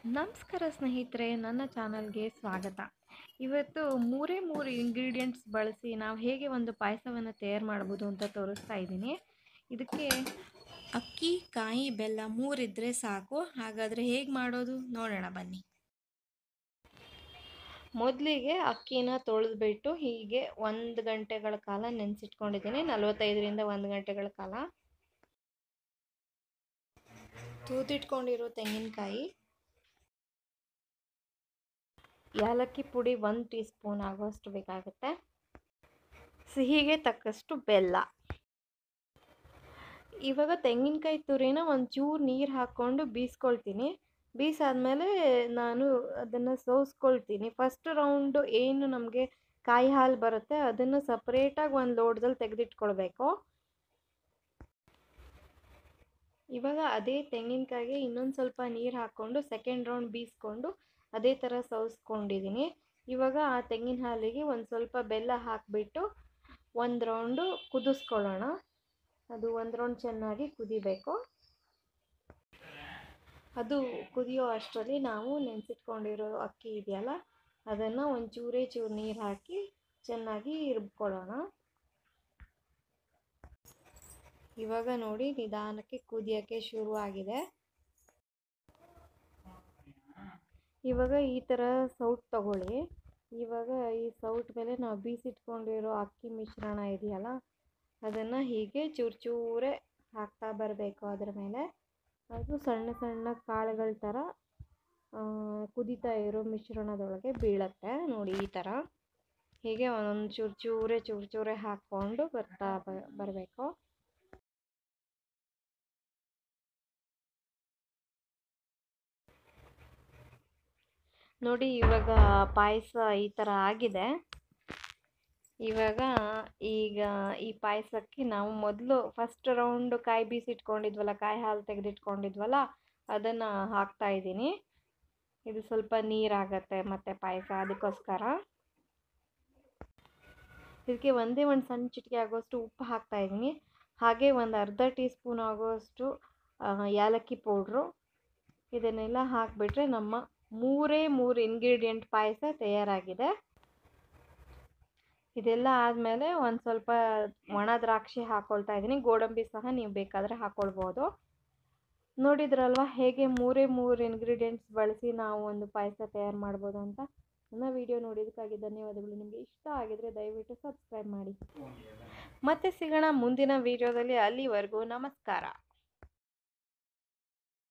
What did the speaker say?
ನಮಸ್ಕಾರ ಸ್ನೇಹಿತರೆ ನನ್ನ ಚಾನಲ್ಗೆ ಸ್ವಾಗತ ಇವತ್ತು ಮೂರೇ ಮೂರು ಇಂಗ್ರೀಡಿಯೆಂಟ್ಸ್ ಬಳಸಿ ನಾವು ಹೇಗೆ ಒಂದು ಪಾಯಸವನ್ನು ತಯಾರು ಮಾಡ್ಬೋದು ಅಂತ ತೋರಿಸ್ತಾ ಇದ್ದೀನಿ ಇದಕ್ಕೆ ಅಕ್ಕಿ ಕಾಯಿ ಬೆಲ್ಲ ಮೂರಿದ್ರೆ ಸಾಕು ಹಾಗಾದರೆ ಹೇಗೆ ಮಾಡೋದು ನೋಡೋಣ ಬನ್ನಿ ಮೊದಲಿಗೆ ಅಕ್ಕಿನ ತೊಳೆದ್ಬಿಟ್ಟು ಹೀಗೆ ಒಂದು ಗಂಟೆಗಳ ಕಾಲ ನೆನೆಸಿಟ್ಕೊಂಡಿದ್ದೀನಿ ನಲವತ್ತೈದರಿಂದ ಒಂದು ಗಂಟೆಗಳ ಕಾಲ ತೂತಿಟ್ಕೊಂಡಿರೋ ತೆಂಗಿನಕಾಯಿ ಏಲಕ್ಕಿ ಪುಡಿ ಒಂದು ಟೀ ಸ್ಪೂನ್ ಆಗೋಷ್ಟು ಬೇಕಾಗುತ್ತೆ ಸಿಹಿಗೆ ತಕ್ಕಷ್ಟು ಬೆಲ್ಲ ಇವಾಗ ತೆಂಗಿನಕಾಯಿ ತುರಿನ ಒಂಚೂರು ನೀರು ಹಾಕ್ಕೊಂಡು ಬೀಸ್ಕೊಳ್ತೀನಿ ಬೀಸಾದ್ಮೇಲೆ ನಾನು ಅದನ್ನು ಸೋಸ್ಕೊಳ್ತೀನಿ ಫಸ್ಟ್ ರೌಂಡು ಏನು ನಮಗೆ ಕಾಯಿ ಹಾಲು ಬರುತ್ತೆ ಅದನ್ನು ಸಪ್ರೇಟಾಗಿ ಒಂದು ಲೋಟದಲ್ಲಿ ತೆಗೆದಿಟ್ಕೊಳ್ಬೇಕು ಇವಾಗ ಅದೇ ತೆಂಗಿನಕಾಯಿಗೆ ಇನ್ನೊಂದು ಸ್ವಲ್ಪ ನೀರು ಹಾಕ್ಕೊಂಡು ಸೆಕೆಂಡ್ ರೌಂಡ್ ಬೀಸ್ಕೊಂಡು ಅದೇ ಥರ ಸೋಸ್ಕೊಂಡಿದ್ದೀನಿ ಇವಾಗ ಆ ತೆಂಗಿನ ಹಾಲಿಗೆ ಒಂದು ಸ್ವಲ್ಪ ಬೆಲ್ಲ ಹಾಕಿಬಿಟ್ಟು ಒಂದು ರೌಂಡು ಕುದಿಸ್ಕೊಳ್ಳೋಣ ಅದು ಒಂದು ರೌಂಡ್ ಚೆನ್ನಾಗಿ ಕುದಿಬೇಕು ಅದು ಕುದಿಯೋ ಅಷ್ಟರಲ್ಲಿ ನಾವು ನೆನೆಸಿಟ್ಕೊಂಡಿರೋ ಅಕ್ಕಿ ಇದೆಯಲ್ಲ ಅದನ್ನು ಒಂದು ಚೂರೇ ಚೂರು ನೀರು ಹಾಕಿ ಚೆನ್ನಾಗಿ ರುಬ್ಕೊಳ್ಳೋಣ ಇವಾಗ ನೋಡಿ ನಿಧಾನಕ್ಕೆ ಕುದಿಯೋಕ್ಕೆ ಶುರುವಾಗಿದೆ ಇವಾಗ ಈ ಥರ ಸೌಟ್ ತಗೊಳ್ಳಿ ಇವಾಗ ಈ ಸೌಟ್ ಮೇಲೆ ನಾವು ಬೀಸಿಟ್ಕೊಂಡಿರೋ ಅಕ್ಕಿ ಮಿಶ್ರಣ ಇದೆಯಲ್ಲ ಅದನ್ನು ಹೀಗೆ ಚೂರು ಚೂರೇ ಹಾಕ್ತಾ ಬರಬೇಕು ಅದರ ಮೇಲೆ ಅದು ಸಣ್ಣ ಸಣ್ಣ ಕಾಳುಗಳ ಥರ ಕುದೀತಾ ಇರೋ ಮಿಶ್ರಣದೊಳಗೆ ಬೀಳತ್ತೆ ನೋಡಿ ಈ ಥರ ಹೀಗೆ ಒಂದೊಂದು ಚೂರು ಚೂರೇ ಚೂರು ಚೂರೇ ಹಾಕ್ಕೊಂಡು ಬರ್ತಾ ಬರಬೇಕು ನೋಡಿ ಇವಾಗ ಪಾಯಸ ಈ ಥರ ಆಗಿದೆ ಇವಾಗ ಈಗ ಈ ಪಾಯಸಕ್ಕೆ ನಾವು ಮೊದಲು ಫಸ್ಟ್ ರೌಂಡು ಕಾಯಿ ಬೀಸಿಟ್ಕೊಂಡಿದ್ವಲ್ಲ ಕಾಯಿ ಹಾಲು ತೆಗೆದಿಟ್ಕೊಂಡಿದ್ವಲ್ಲ ಅದನ್ನು ಹಾಕ್ತಾ ಇದ್ದೀನಿ ಇದು ಸ್ವಲ್ಪ ನೀರಾಗತ್ತೆ ಮತ್ತು ಪಾಯಸ ಅದಕ್ಕೋಸ್ಕರ ಇದಕ್ಕೆ ಒಂದೇ ಒಂದು ಸಣ್ಣ ಚಿಟಿಕೆ ಆಗೋಷ್ಟು ಉಪ್ಪು ಹಾಕ್ತಾ ಇದ್ದೀನಿ ಹಾಗೆ ಒಂದು ಅರ್ಧ ಟೀ ಸ್ಪೂನ್ ಆಗೋಷ್ಟು ಏಲಕ್ಕಿ ಪೌಡ್ರು ಇದನ್ನೆಲ್ಲ ಹಾಕಿಬಿಟ್ರೆ ನಮ್ಮ ಮೂರೇ ಮೂರು ಇಂಗ್ರೀಡಿಯೆಂಟ್ ಪಾಯಸ ತಯಾರಾಗಿದೆ ಇದೆಲ್ಲ ಆದಮೇಲೆ ಒಂದು ಸ್ವಲ್ಪ ಒಣ ದ್ರಾಕ್ಷಿ ಹಾಕ್ಕೊಳ್ತಾ ಇದ್ದೀನಿ ಗೋಡಂಬಿ ಸಹ ನೀವು ಬೇಕಾದರೆ ಹಾಕ್ಕೊಳ್ಬೋದು ನೋಡಿದ್ರಲ್ವ ಹೇಗೆ ಮೂರೇ ಮೂರು ಇಂಗ್ರೀಡಿಯೆಂಟ್ಸ್ ಬಳಸಿ ನಾವು ಒಂದು ಪಾಯಸ ತಯಾರು ಮಾಡ್ಬೋದು ಅಂತ ನನ್ನ ವಿಡಿಯೋ ನೋಡಿದ್ದಕ್ಕಾಗಿ ಧನ್ಯವಾದಗಳು ನಿಮಗೆ ಇಷ್ಟ ಆಗಿದರೆ ದಯವಿಟ್ಟು ಸಬ್ಸ್ಕ್ರೈಬ್ ಮಾಡಿ ಮತ್ತೆ ಸಿಗೋಣ ಮುಂದಿನ ವಿಡಿಯೋದಲ್ಲಿ ಅಲ್ಲಿವರೆಗೂ ನಮಸ್ಕಾರ